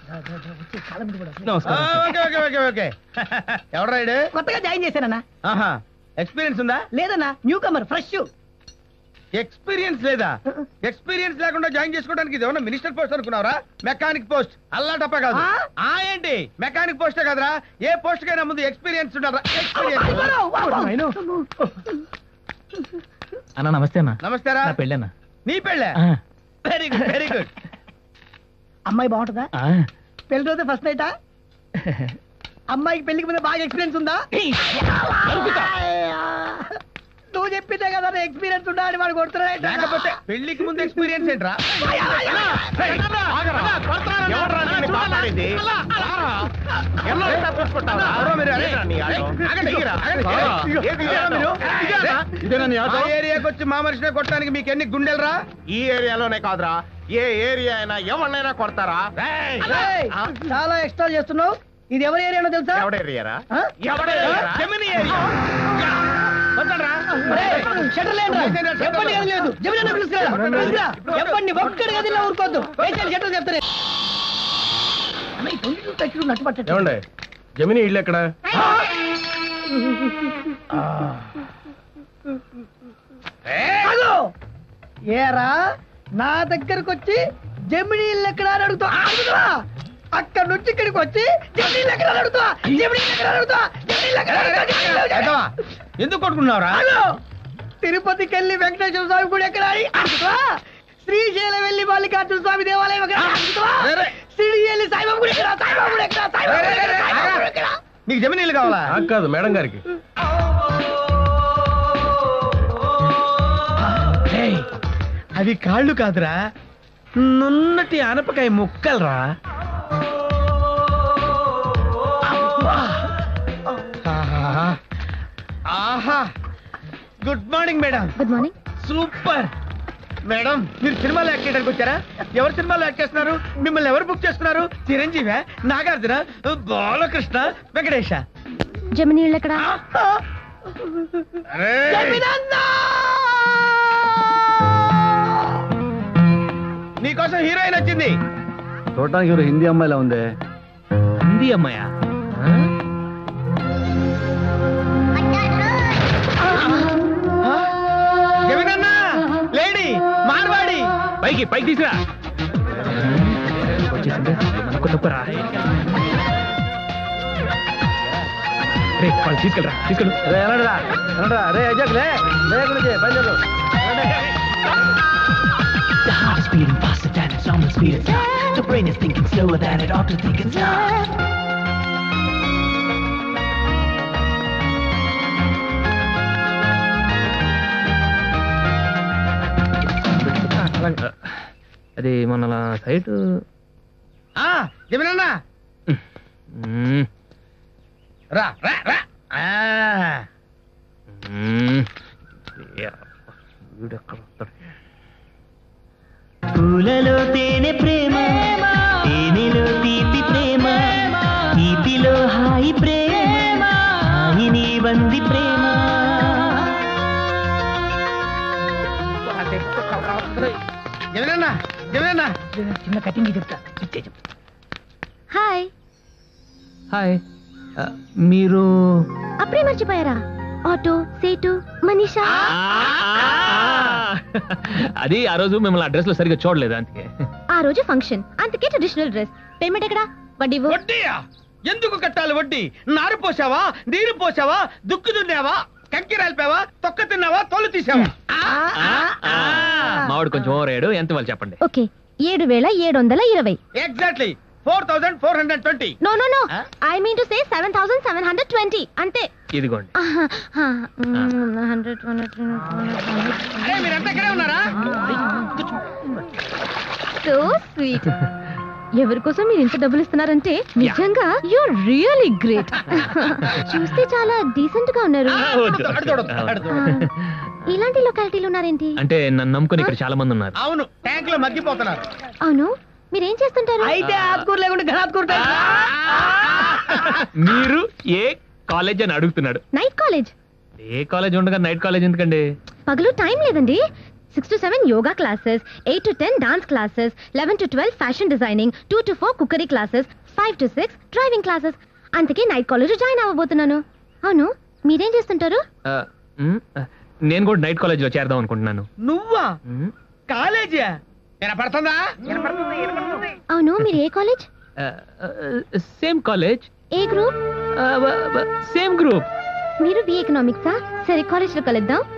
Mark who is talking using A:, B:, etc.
A: నమస్కారం
B: okay okay okay okay ఎవరు ride
A: కొత్తగా జాయిన్ చేశానన్నా
B: ఆహా ఎక్స్పీరియన్స్ ఉందా
A: లేదన్నా న్యూ కమర్ ఫ్రెష్
B: ఎక్స్పీరియన్స్ లేదా ఎక్స్పీరియన్స్ లేకుండా జాయిన్ చేసుకోవడానికి ఇది ఏమన్నా మినిస్టర్ పోస్ట్ అనుకున్నావరా మెకానిక్ పోస్ట్ అల్లా టప్ప కాదు
A: ఆ?
B: ఆ ఏంటి మెకానిక్ పోస్టే కదరా ఏ పోస్ట్ కైనా ముందు ఎక్స్పీరియన్స్ ఉండాలా ఎక్స్పీరియన్స్
C: అన్న నమస్తే అన్న
B: నమస్కారా
C: నా పెళ్ళన్నా
B: నీ పెళ్ళే వెరీ గుడ్ వెరీ గుడ్
A: అమ్మాయి బాగుంటుందా పెళ్లి రోజు ఫస్ట్ నైటా అమ్మాయికి పెళ్లికి ముందు బాగా ఎక్స్పీరియన్స్ ఉందా నువ్వు చెప్పిందే కదా ఎక్స్పీరియన్స్ ఉందా అని వాడు కొడుతున్నాడు
B: లేకపోతే పెళ్లికి ముందు ఎక్స్పీరియన్స్ ఏంట్రా ఎవరో మీరు, అరే, ఆగండి, ఆగండి. ఇదేనా మీరు? ఇదేనా? ఆ ఏరియాకి వచ్చి మా మనిషిని కొట్టడానికి మీకు ఎన్ని గుండెలరా
D: ఈ ఏరియాలోనే కాదురా ఏ ఏరియా అయినా ఎవరినైనా కొడతారా
A: ఏయ్, చాలా ఎక్స్ట్రా చేస్తున్నావు ఇది ఎవరి ఏరియానో తెలుసా
D: ఎవడ ఏరియారా
A: ఆ?
D: ఎవడ ఏరియారా?
B: జమిని ఏరియా వద్దండ్రా.
A: ఏయ్, షట్టర్ లేండ్రా. ఎప్పటి గది లేదు జమిని పిలుస్తురా పిలుస్తురా. ఎప్పటి ఒక్కడి గదిలో ఊరుకోద్దు వేసాను షట్టర్ చెప్తానే అన్న, ఈ తొంగి చూస్తే ఇక్కడ నట్టు పట్టట్లేదు.
D: ఏమండి జమిని ఇల్లు ఎక్కడ
A: ఆగు! ఏరా నా దగ్గరకు వచ్చి జమిని ఇల్లు ఎక్కడ అని అడుగుతా అడుగుతా అక్కడ నుంచి ఇక్కడికి వచ్చి జమిని ఇల్లు ఎక్కడ అని అడుగుతా జమిని ఇల్లు ఎక్కడ అని అడుగుతా జమిని ఇల్లు ఎక్కడ అని అడుగుతా? జమిని ఇల్లు ఎక్కడ?
B: ఎదవా, ఎందుకు కొట్టుకున్నావురా
A: ఆగు! తిరుపతికి వెళ్ళి వెంకటేశ్వర స్వామి గుడి ఎక్కడ అని అడుగుతా శ్రీశైలం వెళ్ళి మల్లికార్జున స్వామి దేవాలయం ఎక్కడ అని అడుగుతా
B: రే, రే.
A: సిడి వెళ్ళి సాయిబాబా గుడి ఎక్కడ సాయిబాబా గుడి ఎక్కడ సాయిబాబా గుడి ఎక్కడ? సాయిబాబా గుడి ఎక్కడ
B: నీకు జమినీలు కావాలా
D: నాకు కాదు మేడం గారికి
B: ఏయ్, అవి కాళ్ళు కాదురా నున్నటి ఆనపకాయ ముక్కలరా ఆహా. ఆహా good morning madam
E: good morning
B: super madam మీరు సినిమాలో యాక్ట్ చేయడానికి వచ్చారా ఎవరు సినిమాలో యాక్ట్ చేస్తున్నారు మిమ్మల్ని ఎవరు బుక్ చేస్తున్నారు చిరంజీవి నాగార్జున బాలకృష్ణ వెంకటేశ
E: జమినీ ఇల్లు ఎక్కడ
B: నీకోసం హీరోయిన్ వచ్చింది
F: చూడటానికి ఎవరు హిందీ అమ్మాయిలా ఉందే
C: హిందీ అమ్మాయా ఆ?
B: జమినన్నా లేడీ మార్వాడి
C: పైకి పైకి తీసురా వచ్చేసింది మనకు తప్పరా రే వాళ్ళు తీసుకెళ్ళరా తీసుకెళ్ళు
F: రే ఎలాడరా ఎలాడరా రే అజాక్ లే లే గురించి బయలుదేరు
G: The heart is beating faster than its normal speed of sound. The brain is thinking slower than it ought to think it's not.
C: అది మన సైట్
B: ఆ జమినన్నా రా రా రా ఆ,
G: పూలలో తేనె ప్రేమ తేనెలో తీపి ప్రేమ తీపిలో హాయి ప్రేమ హాయిని వంది ప్రేమ
B: జమినన్నా జమినన్నా
A: చిన్న కటింగ్ చెప్తా ఇచ్చే చెప్తా
E: హాయ్
C: హాయ్ ఆ, మీరు
E: అప్పుడే మర్చిపోయారా ఆటో సేటు మనీషా
C: అది ఆ రోజు మిమ్మల్ని అడ్రస్ లో సరిగ్గా చూడలేదు అందుకే
E: ఆ రోజు ఫంక్షన్ అందుకే ట్రెడిషనల్ డ్రెస్ పేమెంట్ ఎక్కడ వడ్డీ ఇవ్వు.
B: వడ్డీయా ఎందుకు కట్టాలి వడ్డీ నారు పోసావా నీరు పోసావా దుక్కు దున్నావా కంకి రాలిపావా తొక్క తిన్నావా తోలు తీసావా
C: మావాడు కొంచెం ఓవర్ అయ్యాడు ఎంత వాళ్ళు చెప్పండి
E: ఓకే ఏడు వేల ఏడు వందల ఇరవై
B: exactly four thousand four hundred twenty
E: no no no
B: ఆ?
E: I mean to say seven thousand seven hundred twenty అంతే
C: ఇదిగోండి
E: హండ్రెడ్
B: అరే మీరంతా ఇక్కడే ఉన్నారా
E: సో స్వీట్ ఎవరి కోసం మీరు ఇంత డబ్బులు ఇస్తున్నారంటే నిజంగా యూర్ రియలీ గ్రేట్ చూస్తే చాలా డీసెంట్ గా ఉన్నారు
C: ఆ, వద్దు.
B: అటు చూడొద్దు, అటు చూడొద్దు.
E: ఇలాంటి లొకాలిటీలు ఉన్నారేంటి
C: అంటే నన్ను నమ్ముకొని ఇక్కడ చాలా మంది ఉన్నారు
B: అవును ట్యాంక్ లో మగ్గిపోతున్నారు
E: అవును మీరేం చేస్తుంటారు
A: అయితే ఆత్కూరు లేకుండా ఘనాత్కూరు టైప్.
C: మీరు ఏ కాలేజ్ అని అడుగుతున్నాడు
E: నైట్ కాలేజ్
C: ఏ కాలేజ్ ఉండగా నైట్ కాలేజ్ ఎందుకండి
E: పగలు టైం లేదండి six to seven yoga classes eight to ten dance classes eleven to twelve fashion designing two to four cookery classes five to six driving classes అందుకే night college join అవ్వబోతున్నాను అవును మీరేం చేస్తుంటారు
C: ఆ, మ్, ఆ, నేను కూడా నైట్ కాలేజ్ లో చేరదాం అనుకుంటున్నాను
B: నువ్వా
C: మ్,
B: కాలేజీ వినపడుతుందా
E: అవును మీరు ఏ కాలేజ్
C: ఆ, ఆ, సేమ్ కాలేజ్
E: ఏ గ్రూప్
C: ఆ, బ- బ- సేమ్ గ్రూప్
E: మీరు బి ఎకనామిక్సా సరే కాలేజ్ లో కలుద్దాం